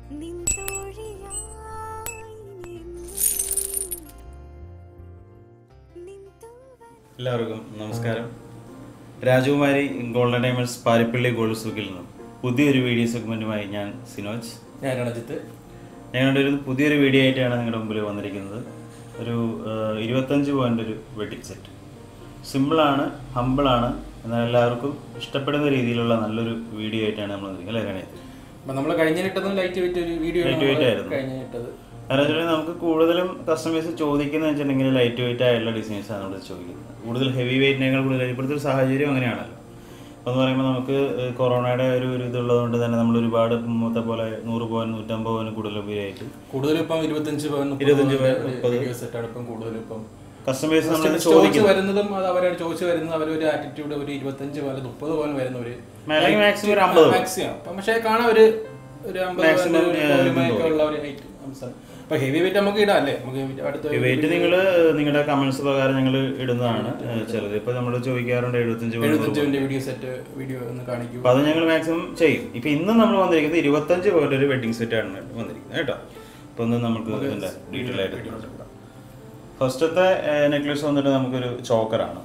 എല്ലാവർക്കും നമസ്കാരം Rajakumari golden diamonds Parippally gold സൂക്കിൽ നിന്നും പുതിയൊരു വീഡിയോ സെഗ്മെന്റുമായി ഞാൻ സിനോജ് ഞാൻ രണജിത്ത് ഞങ്ങളുടെ ഒരു പുതിയൊരു വീഡിയോ ആയിട്ടാണ് നിങ്ങളുടെ മുമ്പിൽ വന്നിരിക്കുന്നത് ഒരു ആ, ഇരുപത്തഞ്ച് പോയിന്റ് ഒരു വെഡിങ് സെറ്റ് സിമ്പിളാണ് ഹമ്പിളാണ് എന്നാൽ എല്ലാവർക്കും ഇഷ്ടപ്പെടുന്ന രീതിയിലുള്ള നല്ലൊരു വീഡിയോ ആയിട്ടാണ് നമ്മൾ വന്നിരിക്കുന്നത് അല്ലേ രണേ അപ്പൊ നമ്മൾ കഴിഞ്ഞിട്ടതും ലൈറ്റ് വെയിറ്റ് ഒരു വീഡിയോ Light weight ആയിരുന്നു. കഴിഞ്ഞിട്ടത് കാരണം വെച്ചാൽ നമുക്ക് കൂടുതലും കസ്റ്റമേഴ്സ് ചോദിക്കുന്നത് വെച്ചിട്ടുണ്ടെങ്കിൽ ലൈറ്റ് വെയിറ്റ് ആയുള്ള ഡിസൈൻസ് ആണ് നമ്മൾ ചോദിക്കുന്നത് കൂടുതൽ ഹെവി വെയിറ്റിനേക്കാൾ കൂടുതൽ ഇപ്പോഴത്തെ ഒരു സാഹചര്യം അങ്ങനെയാണല്ലോ അപ്പോൾ എന്ന് പറയുമ്പോൾ നമുക്ക് ഏഹ്, കൊറോണയുടെ ഒരു ഒരു ഇതുള്ളത് കൊണ്ട് തന്നെ നമ്മൾ ഒരുപാട് മുമ്പത്തെ പോലെ നൂറ് പവൻ നൂറ്റമ്പത് പവന് കൂടുതൽ ഉപയോഗിയായിട്ട് കൂടുതലും ഇപ്പം ഇരുപത്തഞ്ച് പവൻ ഇരുപത്തഞ്ച് പവൻ, മുപ്പത്. സെറ്റാണ് ഇപ്പം കൂടുതലും ഇപ്പം കസ്റ്റമേഴ്സ് നമ്മൾ ചോദിച്ചു ചോദിക്കുന്നത് വരുന്നതും അത് അവരോട് ചോദിച്ചു വരുന്നത് അവരൊരു ആറ്റിറ്റ്യൂഡ് ഒരു ഇരുപത്തഞ്ച് പവൻ മുപ്പത് പവൻ വരുന്നവര് അല്ലെങ്കിൽ മാക്സിമം ഒരു അമ്പത് മാക്സിമം അപ്പം പക്ഷേ കാണാൻ ഒരു ഒരു അമ്പത് Maximum, പവന്റെ ഒരു ഏഹ്, പോളിമയൊക്കെ ഉള്ള ഒരു height സംസ്ഥാനം അപ്പൊ ഹെവി വെയിറ്റ് നമുക്ക് ഇടാം അല്ലേ നമുക്ക് അടുത്ത വെയിറ്റ് നിങ്ങൾ നിങ്ങളുടെ കമന്റ്സ് പ്രകാരം ഞങ്ങൾ ഇടുന്നതാണ് ഏഹ്, ചിലത് ഇപ്പോൾ നമ്മൾ ചോദിക്കാറുണ്ട് എഴുപത്തഞ്ച് പവൻ എഴുപത്തഞ്ചിന്റെ വീഡിയോ സെറ്റ് വീഡിയോ ഒന്ന് കാണിക്കൂ അപ്പോൾ അത് ഞങ്ങൾ മാക്സിമം ചെയ്യും ഇപ്പൊ ഇന്ന് നമ്മൾ വന്നിരിക്കുന്നത് ഇരുപത്തഞ്ച് പേരുടെ ഒരു വെഡിങ് സെറ്റ് ആണ് വന്നിരിക്കുന്നത് കേട്ടോ അപ്പൊ ഒന്ന് നമുക്ക് ഇതിന്റെ ഡീറ്റെയിൽ ആയിട്ട് ഫസ്റ്റത്തെ നെക്ലസ് വന്നിട്ട് നമുക്കൊരു ചോക്കറാണ്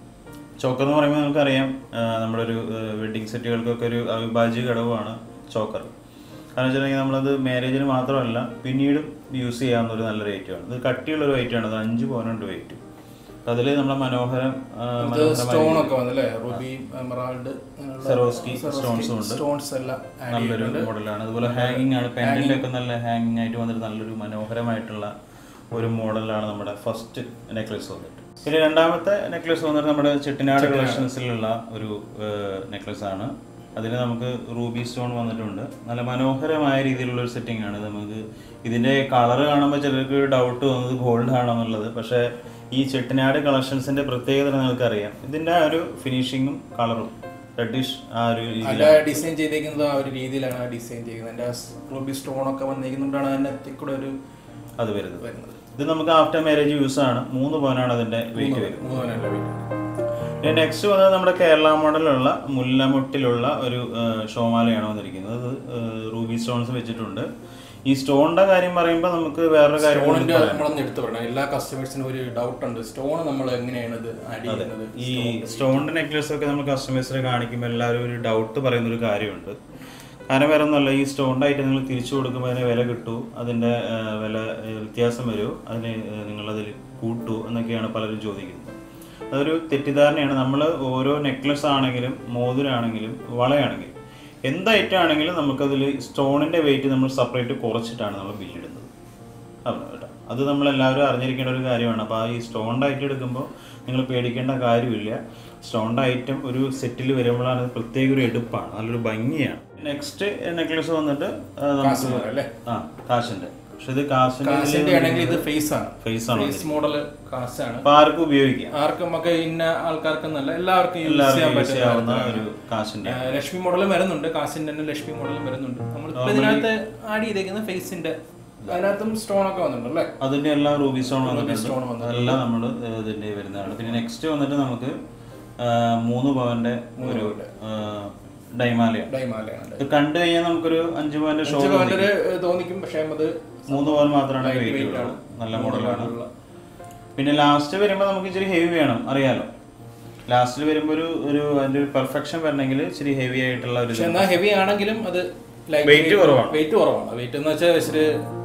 ചോക്കർ എന്ന് പറയുമ്പോൾ നമുക്കറിയാം ആ, നമ്മുടെ ഒരു വെഡിങ് സെറ്റുകൾക്കൊക്കെ ഒരു അവിഭാജ്യ ഘടകമാണ് ചോക്കർ കാരണം വെച്ചിട്ടുണ്ടെങ്കിൽ നമ്മളത് മാരേജിന് മാത്രമല്ല പിന്നീടും യൂസ് ചെയ്യാവുന്ന ഒരു നല്ല റേറ്റുമാണ് ഇത് കട്ടിയുള്ള ഒരു weight ആണ് അത് അഞ്ച് പോയിന്റ് വെയിറ്റ് അതിൽ നമ്മുടെ മനോഹരം ആ, മനോഹരമായ സ്റ്റോൺ ഒക്കെ വന്നല്ലേ റൂബി എമറാൾഡ് സെറോസ്കി സ്റ്റോൺസും ഉണ്ട് സ്റ്റോൺസ് എല്ലാം add നല്ലൊരു മോഡലാണ് അതുപോലെ ഹാങ്ങിങ് ആണ് പെൻഡന്റ് ഒക്കെ നല്ല ഹാങ്ങിങ് ആയിട്ട് വന്നിട്ട് നല്ലൊരു മനോഹരമായിട്ടുള്ള ഒരു മോഡലാണ് നമ്മുടെ ഫസ്റ്റ് നെക്ലസ് വന്നിട്ട് പിന്നെ രണ്ടാമത്തെ നെക്ലസ് വന്നിട്ട് നമ്മുടെ ചെട്ടിനാട് കളക്ഷൻസിലുള്ള ഒരു നെക്ലസ് ആണ് അതിന് നമുക്ക് റൂബി സ്റ്റോൺ വന്നിട്ടുണ്ട് നല്ല മനോഹരമായ രീതിയിലുള്ള ഒരു സെറ്റിംഗ് ആണ് ഇത് നമുക്ക് ഇതിന്റെ കളർ കാണുമ്പോൾ ചിലർക്ക് ഡൗട്ട് തോന്നുന്നത് ഗോൾഡ് ആണോ എന്നുള്ളത് പക്ഷേ ഈ ചെട്ടിനാട് കളക്ഷൻസിന്റെ പ്രത്യേകത നിങ്ങൾക്കറിയാം ഇതിന്റെ ആ ഒരു ഫിനിഷിങ്ങും കളറും റെഡിഷ് ആ ഒരു രീതിയിൽ അതിന്റെ ഡിസൈൻ ചെയ്തേക്കുന്നത് ആ ഒരു രീതിയിലാണ് ആ ഡിസൈൻ ചെയ്യുന്നത് അതിന്റെ റൂബി സ്റ്റോൺ ഒക്കെ വന്നിരിക്കുന്നുണ്ടാണ് അതിന്റെ നെറ്റിൽ കൂടെ ഒരു അത് വരുന്നത് വരുന്നത് ഇത് നമുക്ക് ആഫ്റ്റർ മാരേജ് യൂസ് ആണ് മൂന്ന് പവനാണ് അതിന്റെ വെയിറ്റ് വരുന്നത് മൂന്നല്ല പിന്നെ നെക്സ്റ്റ് വന്നത് നമ്മുടെ കേരള മോഡലുള്ള മുല്ലമുട്ടിലുള്ള ഒരു ആ, ഷോമാലയാണ് വന്നിരിക്കുന്നത് അത് റൂബി സ്റ്റോൺസ് വെച്ചിട്ടുണ്ട് ഈ സ്റ്റോണിന്റെ കാര്യം പറയുമ്പോൾ നമുക്ക് വേറൊരു കാര്യം കൂടി സ്റ്റോണിന്റെ പറയാം. നമ്മളൊന്ന് എടുത്തു പറയണം എല്ലാ കസ്റ്റമേഴ്സിനും ഒരു ഡൗട്ട് ഉണ്ട് സ്റ്റോൺ നമ്മൾ എങ്ങനെയാണ് ഇത് ആഡ് ചെയ്യുന്നത് ഈ സ്റ്റോണിന്റെ നെക്ലസ് ഒക്കെ നമ്മൾ കസ്റ്റമേഴ്സിനെ കാണിക്കുമ്പോൾ എല്ലാവരും ഒരു ഡൗട്ട് പറയുന്ന ഒരു കാര്യമുണ്ട് കാരണം വേറെ ഒന്നുമല്ല ഈ സ്റ്റോണിന്റെ ഐറ്റം നിങ്ങൾ തിരിച്ചു കൊടുക്കുമ്പോൾ അതിന് വില കിട്ടൂ അതിന്റെ ആ, വില ആ, വ്യത്യാസം വരുമോ അതിന് നിങ്ങളതിൽ കൂട്ടൂ എന്നൊക്കെയാണ് പലരും ചോദിക്കുന്നത് അതൊരു തെറ്റിദ്ധാരണയാണ് നമ്മൾ ഓരോ നെക്ലസ് ആണെങ്കിലും മോതിരാണെങ്കിലും വളയാണെങ്കിലും എന്ത് ഐറ്റം ആണെങ്കിലും നമുക്കതിൽ സ്റ്റോണിന്റെ വെയിറ്റ് നമ്മൾ സെപ്പറേറ്റ് കുറച്ചിട്ടാണ് നമ്മൾ ബില്ലിടുന്നത് അതാണ് കേട്ടോ അത് നമ്മൾ എല്ലാവരും അറിഞ്ഞിരിക്കേണ്ട ഒരു കാര്യമാണ് അപ്പോൾ ആ ഈ സ്റ്റോണിൻ്റെ ഐറ്റം എടുക്കുമ്പോൾ നിങ്ങൾ പേടിക്കേണ്ട കാര്യമില്ല സ്റ്റോണിൻ്റെ ഐറ്റം ഒരു സെറ്റിൽ വരുമ്പോഴാണ് അത് പ്രത്യേക ഒരു എടുപ്പാണ് നല്ലൊരു ഭംഗിയാണ് നെക്സ്റ്റ് നെക്ലസ് വന്നിട്ട് ആ, നമുക്ക് കാശിന്റെ അല്ലേ? ആ കാശിൻ്റെ പക്ഷെ ഇത് കാശിൻ്റെ കാശിന്റെ ആണെങ്കിൽ ഇത് ഫേസ് ആണ് ഫേസ് ആണ് ഫേസ് മോഡൽ കാശാണ് അപ്പോൾ ആർക്കും ഉപയോഗിക്കാം ആർക്കും നമുക്ക് ഇന്ന ആൾക്കാർക്കെന്നല്ല എല്ലാവർക്കും യൂസ് എല്ലാവർക്കും ചെയ്യാൻ യൂസ് ചെയ്യാവുന്ന പറ്റുന്ന ഒരു കാശിൻ്റെ ആ, ലക്ഷ്മി മോഡലും വരുന്നുണ്ട് കാശിന്റെ തന്നെ ലക്ഷ്മി മോഡലും വരുന്നുണ്ട് നമ്മൾ ഇതിനകത്ത് ആഡ് ചെയ്തേക്കുന്ന ഫേസിന്റെ അതിനകത്തും സ്റ്റോൺ ഒക്കെ വന്നിട്ടുണ്ട് അല്ലേ അതിന്റെ എല്ലാം റൂബി സ്റ്റോൺ stone വന്നിട്ടുണ്ട് വന്നിട്ടുണ്ട്. എല്ലാം നമ്മൾ ഇതിന്റെ വരുന്നതാണ് പിന്നെ നെക്സ്റ്റ് വന്നിട്ട് നമുക്ക് ആ, മൂന്ന് പവന്റെ ഒരു ആ, ഡൈമാലയാണ് ഡൈമാലയാണ് ഇത് കണ്ടു കഴിഞ്ഞാൽ നമുക്കൊരു അഞ്ച് പവന്റെ ഷോ കണ്ടിട്ട് തോന്നിക്കും പക്ഷെ അത് മൂന്ന് പവൻ മാത്രമാണ് വെയിറ്റ് ഉള്ളൂ നല്ല മോഡലാണ് പിന്നെ ലാസ്റ്റ് വരുമ്പോൾ നമുക്ക് ഇച്ചിരി ഹെവി വേണം അറിയാലോ ലാസ്റ്റിൽ വരുമ്പോൾ ഒരു ഒരു അതിന്റെ ഒരു പെർഫെക്ഷൻ വരണമെങ്കിൽ ഇച്ചിരി ഹെവി ആയിട്ടുള്ള ഒരു പക്ഷെ എന്നാൽ ഹെവി ആണെങ്കിലും അത് Weight കുറവാണ്. വെയിറ്റ് കുറവാണ് വെയിറ്റ് എന്ന് വെച്ചാൽ ഇച്ചിരി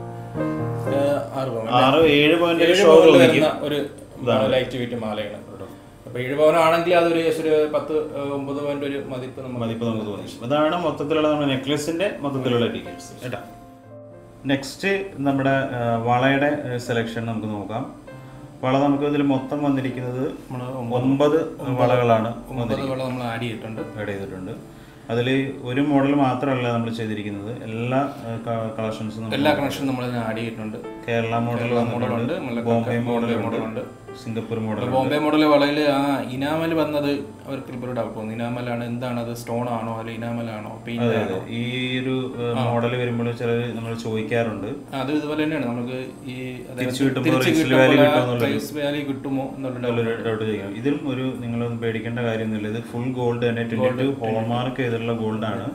ഏഹ്, ആറ് പവൻ ആറ് ഏഴ് പവന്റെ ഏഴ് ഷോ പവനിൽ തോന്നിക്കും വരുന്ന ഒരു ലൈറ്റ് വെയിറ്റ് മാലയാണ് അപ്പൊ ഏഴ് പവനാണെങ്കിൽ അതൊരു ഏകദേശം ഒരു പത്ത് ഏഹ്, ഒമ്പത് പവന്റെ ഒരു മതിപ്പ് നമുക്ക് മതിപ്പ് നമുക്ക് തോന്നി അതാണ് മൊത്തത്തിലുള്ള നമ്മുടെ നെക്ലസിന്റെ മൊത്തത്തിലുള്ള ഡീറ്റെയിൽസ് കേട്ടോ നെക്സ്റ്റ് നമ്മുടെ ആ, വളയുടെ സെലക്ഷൻ നമുക്ക് നോക്കാം വള നമുക്ക് ഇതിൽ മൊത്തം വന്നിരിക്കുന്നത് നമ്മള് ഒമ്പത് വളകളാണ് ഒമ്പത് വള നമ്മൾ ആഡ് ചെയ്തിട്ടുണ്ട് ആഡ് ചെയ്തിട്ടുണ്ട് അതിൽ ഒരു മോഡൽ മാത്രമല്ല നമ്മൾ ചെയ്തിരിക്കുന്നത് എല്ലാ കളക്ഷൻസും നമ്മൾ എല്ലാ കണക്ഷനും നമ്മൾ ആഡ് ചെയ്തിട്ടുണ്ട് കേരള മോഡൽ മോഡലുണ്ട് വന്നിട്ടുണ്ട് ബോംബെ മോഡൽ മോഡലുണ്ട് സിംഗപ്പൂർ മോഡൽ ബോംബെ മോഡൽ വളയിൽ ആ ഇനാമൽ വന്നത് അവർക്ക് ഇപ്പോൾ ഡൗട്ട് തോന്നി ഇനാമലാണ് എന്താണ് അത് സ്റ്റോൺ ആണോ അല്ല ഇനാമലാണോ പെയിന്റ് ആണോ ഈ ഒരു മോഡൽ വരുമ്പോൾ ചിലർ നമ്മൾ ചോദിക്കാറുണ്ട് അത് ഇതുപോലെ തന്നെയാണ് നമുക്ക് ഈ തിരിച്ച് കിട്ടുമ്പോൾ resale value കിട്ടുമോ എന്നുള്ളത്. പ്രൈസ് വാല്യൂ കിട്ടുമോ എന്നുള്ള നല്ലൊരു ഡൗട്ട് ചെയ്യണം ഇതിലും ഒരു നിങ്ങളൊന്നും പേടിക്കേണ്ട കാര്യമൊന്നുമില്ല ഇത് ഫുൾ ഗോൾഡ് തന്നെ ട്വന്റി ടു ഹോൾമാർക്ക് ചെയ്തിട്ടുള്ള ഗോൾഡ് ആണ്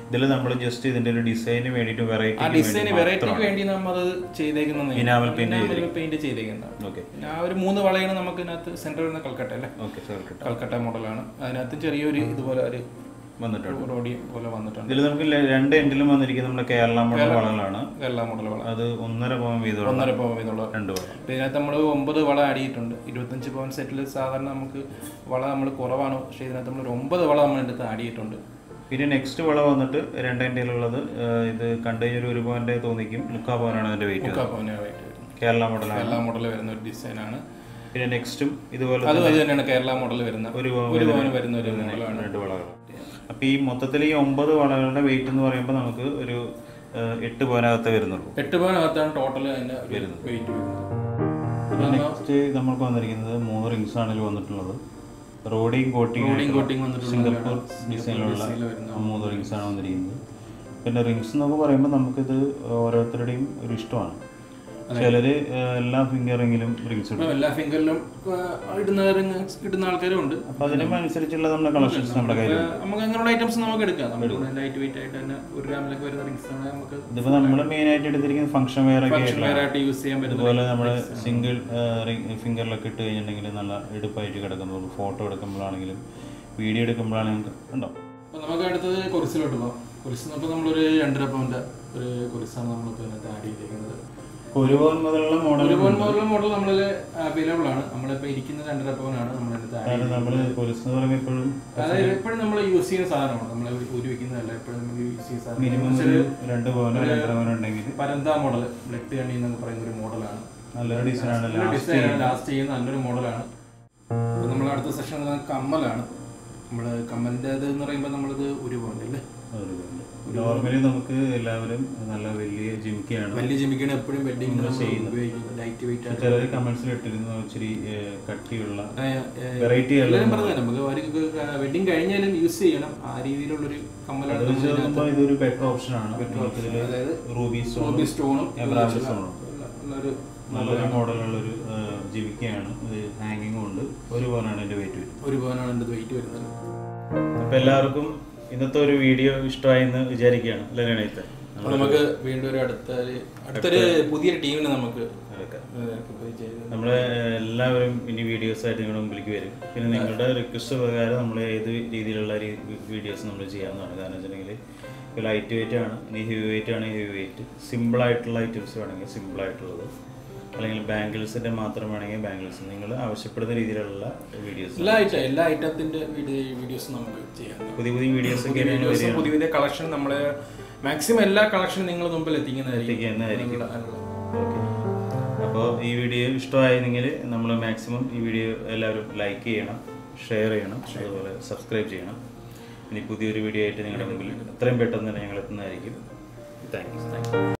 ഇതിൽ നമ്മൾ ജസ്റ്റ് ഇതിന്റെ ഒരു ഡിസൈന് വേണ്ടിയിട്ട് ആ വെറൈറ്റി ഡിസൈൻ വെറൈറ്റിക്ക് വേണ്ടി നമ്മൾ അത് ചെയ്തേക്കുന്നത് Enamel paint പെയിന്റ് ചെയ്തേക്കുന്നതാണ് ഓക്കെ പിന്നെ ആ ഒരു മൂന്ന് വളയാണ് നമുക്ക് ഇതിനകത്ത് സെന്റർ വരുന്ന കൽക്കട്ട അല്ലേ ഓക്കെ സാർ കിട്ടും കൽക്കട്ട മോഡലാണ് അതിനകത്ത് ചെറിയൊരു ഇതുപോലെ ഒരു വന്നിട്ടുണ്ട് റോഡി പോലെ വന്നിട്ടുണ്ട് ഇതിൽ നമുക്ക് ല- രണ്ട് എൻഡിലും വന്നിരിക്കുന്നത് നമ്മുടെ കേരള മോഡൽ വളകളാണ് കേരള മോഡൽ വള അത് ഒന്നര പവൻ വീതമുള്ള ഒന്നര പവൻ എന്നുള്ള രണ്ട് വള ഇതിനകത്ത് നമ്മൾ ഒമ്പത് വള ആഡ് ചെയ്തിട്ടുണ്ട് ഇരുപത്തഞ്ച് പവൻ സെറ്റിൽ സാധാരണ നമുക്ക് വള നമ്മൾ കുറവാണ് പക്ഷേ ഇതിനകത്ത് നമ്മൾ ഒരു ഒമ്പത് വള നമ്മൾ ഇതിനകത്ത് ആഡ് ചെയ്തിട്ടുണ്ട് പിന്നെ നെക്സ്റ്റ് വള വന്നിട്ട് രണ്ട് എൻഡിലുള്ളത് ഇത് കണ്ടു കഴിഞ്ഞാൽ ഒരു പവന്റെ തോന്നിക്കും മുക്കാ പവനാണ് അതിന്റെ വെയിറ്റ് മുക്കാ പവനായിട്ട് വരുന്നത് കേരള മോഡലാണ് കേരള മോഡൽ വരുന്ന ഒരു ഡിസൈനാണ് പിന്നെ നെക്സ്റ്റും ഇതുപോലെ അതും അത് തന്നെയാണ് കേരള മോഡൽ വരുന്ന ഒരു പവൻ ഒരു പവന് വരുന്ന ഒരു മോഡലാണ് രണ്ട് വളകൾ അപ്പൊ ഈ മൊത്തത്തിൽ ഈ ഒമ്പത് വളകളുടെ വെയിറ്റ് എന്ന് പറയുമ്പോൾ നമുക്ക് ഒരു ആ, എട്ട് പവനകത്ത് വരുന്നുള്ളൂ എട്ട് പവനകത്താണ് ടോട്ടൽ അതിന്റെ വെയിറ്റ് വരുന്നത് നെക്സ്റ്റ് നമ്മൾക്ക് വന്നിരിക്കുന്നത് മൂന്ന് റിങ്സ് ആണ് ഇതിൽ വന്നിട്ടുള്ളത് റോഡിയും കോട്ടിങ് കോട്ടിങ് വന്നിട്ടുള്ള സിംഗപ്പൂർ ഡിസൈനിലുള്ള മൂന്ന് റിങ്സ് ആണ് വന്നിരിക്കുന്നത് പിന്നെ റിങ്സ് എന്നൊക്കെ പറയുമ്പോൾ നമുക്കിത് ഓരോരുത്തരുടെയും ഒരു ഇഷ്ടമാണ് ചിലര് ആ, എല്ലാ ഫിംഗറിങ്ങിലും റിങ്സ് ഇടും ഇപ്പം എല്ലാ ഫിംഗറിലും ഇടുന്ന ഇടുന്ന ആൾക്കാരും ഉണ്ട് അപ്പൊ അതിനനുസരിച്ചുള്ള നമ്മുടെ കളക്ഷൻസ് നമ്മുടെ കയ്യിൽ നമുക്ക് അങ്ങനെയുള്ള ഐറ്റംസ് നമുക്ക് എടുക്കാം നമുക്ക് ലൈറ്റ് വെയിറ്റ് ആയിട്ട് തന്നെ ഒരു ഗ്രാമിലൊക്കെ വരുന്ന റിങ്സ് ആണ് നമുക്ക് ഇതിപ്പോ നമ്മൾ മെയിൻ ആയിട്ട് എടുത്തിരിക്കുന്നത് ഫംഗ്ഷൻ വെയർ ഒക്കെ ആയിട്ടുള്ള വേറെ ആയിട്ട് യൂസ് ചെയ്യാൻ പറ്റുന്ന ഇതുപോലെ നമ്മൾ സിംഗിൾ ഫിംഗറിലൊക്കെ ഇട്ട് കഴിഞ്ഞിട്ടുണ്ടെങ്കിൽ നല്ല എടുപ്പായിട്ട് കിടക്കുന്നു ഫോട്ടോ എടുക്കുമ്പോഴാണെങ്കിലും വീഡിയോ എടുക്കുമ്പോഴാണെങ്കിലും ഉണ്ടോ അപ്പോൾ നമുക്ക് അടുത്തത് കുറിസിലോട്ട് പോകാം കുറിസ് അപ്പോൾ നമ്മളൊരു രണ്ടര പൗണ്ട് ഒരു കുറിസാണ് നമ്മളിപ്പോൾ ഇതിനകത്ത് ആഡ് ചെയ്തിരിക്കുന്നത് ഒരു പവൻ മുതലുള്ള മോഡൽ ഒരു പവൻ മോഡൽ മോഡൽ നമ്മളിൽ അവൈലബിൾ ആണ് നമ്മളിപ്പോൾ ഇരിക്കുന്ന രണ്ടര പവനാണ് നമ്മളിതിനകത്ത് ആഡ് കാരണം നമ്മൾ പോലീസ് എന്ന് പറയുമ്പോൾ എപ്പോഴും അതായത് എപ്പോഴും നമ്മൾ യൂസ് ചെയ്യുന്ന സാധനമാണ് നമ്മൾ ഒരു വെക്കുന്നതല്ല എപ്പോഴും നമ്മൾ യൂസ് ചെയ്യുന്ന മിനിമം സാധനം ഒരു രണ്ട് പവനോ രണ്ടര പവനോ ഉണ്ടെങ്കിൽ പരന്ത മോഡൽ ബ്ലഡ് കണ്ണി എന്നൊക്കെ പറയുന്ന ഒരു മോഡലാണ് നല്ലൊരു ഡിസൈൻ ആണ് ഡിസൈൻ ലാസ്റ്റ് ചെയ്യുന്ന നല്ലൊരു മോഡലാണ് അപ്പോൾ നമ്മൾ അടുത്ത സെഷൻ കമ്മലാണ് നമ്മൾ കമ്മലിൻ്റെ ഇത് എന്ന് പറയുമ്പോൾ നമ്മളിത് ഒരു പോയിന്റ് അല്ലേ നോർമലി നമുക്ക് എല്ലാവരും നല്ല വലിയ ജിമിക്കാണ് വലിയ ജിമിക്കാണ് എപ്പോഴും വെഡിങ് ഉപയോഗിക്കുന്നത് ലൈറ്റ് വെയിറ്റ് ആണ് ചിലർ കമന്റ്സിൽ ഇട്ടിരുന്നു ഇച്ചിരി ഏഹ്, കട്ടിയുള്ള ഏ, ഏ, വെറൈറ്റി എല്ലാവരും പറഞ്ഞത് നമുക്ക് അവർക്ക് വെഡിങ് കഴിഞ്ഞാലും യൂസ് ചെയ്യണം ആ രീതിയിലുള്ളൊരു കമ്മലാണ് അത് വെച്ച് നോക്കുമ്പോൾ ഇതൊരു ബെറ്റർ ഓപ്ഷൻ ആണ് അതായത് റൂബി സ്റ്റോൺ റൂബി സ്റ്റോണും എമറാൾഡ് സ്റ്റോണും നല്ലൊരു നല്ലൊരു മോഡലുള്ളൊരു ജിമിക്കയാണ് ഇത് ഹാങ്ങിങ്ങും ഉണ്ട് ഒരു പവനാണ് എൻ്റെ വെയിറ്റ് വരുന്നത് ഒരു പവനാണ് എൻ്റെ വെയിറ്റ് വരുന്നത് അപ്പോൾ എല്ലാവർക്കും ഇന്നത്തെ ഒരു വീഡിയോ ഇഷ്ടമായി എന്ന് വിചാരിക്കുകയാണ് അല്ലേ ഗണേത്തെ അപ്പോൾ നമുക്ക് വീണ്ടും ഒരു അടുത്ത ഒരു- അടുത്തൊരു പുതിയൊരു ടീമിനെ നമുക്ക് അതൊക്കെ ഏ, ചെയ്ത് നമ്മൾ എല്ലാവരും ഇനി വീഡിയോസ് ആയിട്ട് നിങ്ങളുടെ മുമ്പിലേക്ക് വരും പിന്നെ നിങ്ങളുടെ റിക്വസ്റ്റ് പ്രകാരം നമ്മൾ ഏത് രീതിയിലുള്ള വീഡിയോസ് നമ്മൾ ചെയ്യാവുന്നതാണ് കാരണം വെച്ചിട്ടുണ്ടെങ്കിൽ ലൈറ്റ് വെയിറ്റ് ആണ് ഇനി ഹെവി വെയിറ്റ് ആണ് ഹെവി വെയിറ്റ് സിമ്പിൾ ആയിട്ടുള്ള ഐറ്റംസ് വേണമെങ്കിൽ സിമ്പിൾ ആയിട്ടുള്ളത് അല്ലെങ്കിൽ ബാംഗിൾസിൻ്റെ മാത്രം വേണമെങ്കിൽ ബാംഗിൾസ് നിങ്ങൾ ആവശ്യപ്പെടുന്ന രീതിയിലുള്ള വീഡിയോസ് എല്ലാ ഐറ്റം എല്ലാ ഐറ്റത്തിന്റെ വീഡിയോസ് നമുക്ക് ചെയ്യാം പുതിയ പുതിയ വീഡിയോസ് ഒക്കെ ആയിട്ട് വീഡിയോസ് പുതിയ പുതിയ കളക്ഷൻ നമ്മള് മാക്സിമം എല്ലാ കളക്ഷനും നിങ്ങൾ മുമ്പിൽ എത്തിക്കുന്നതായിരിക്കും എത്തിക്കുന്നതായിരിക്കും അതിനുള്ള- ഓക്കെ അപ്പോൾ ഈ വീഡിയോ ഇഷ്ടമായിരുന്നെങ്കിൽ നമ്മൾ മാക്സിമം ഈ വീഡിയോ എല്ലാവരും ലൈക്ക് ചെയ്യണം ഷെയർ ചെയ്യണം അതുപോലെ സബ്സ്ക്രൈബ് ചെയ്യണം ഇനി പുതിയൊരു വീഡിയോ ആയിട്ട് നിങ്ങളുടെ മുമ്പിൽ എത്രയും പെട്ടെന്ന് തന്നെ ഞങ്ങൾ എത്തുന്നതായിരിക്കും താങ്ക് യു